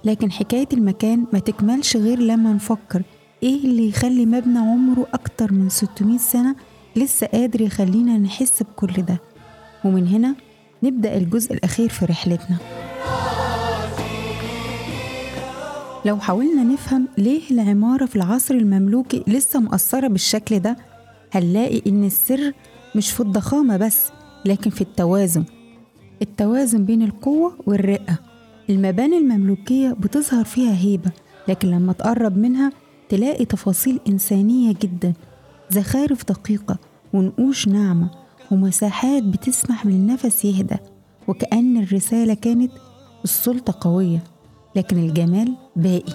لكن حكاية المكان ما تكملش غير لما نفكر إيه اللي يخلي مبنى عمره أكتر من 600 سنة لسه قادر يخلينا نحس بكل ده ومن هنا نبدأ الجزء الأخير في رحلتنا لو حاولنا نفهم ليه العمارة في العصر المملوكي لسه مؤثرة بالشكل ده هنلاقي إن السر مش في الضخامة بس لكن في التوازن التوازن بين القوة والرقة المباني المملوكية بتظهر فيها هيبة لكن لما تقرب منها تلاقي تفاصيل إنسانية جدا زخارف دقيقة ونقوش ناعمة ومساحات بتسمح للنفس يهدى وكأن الرسالة كانت السلطة قوية لكن الجمال باقي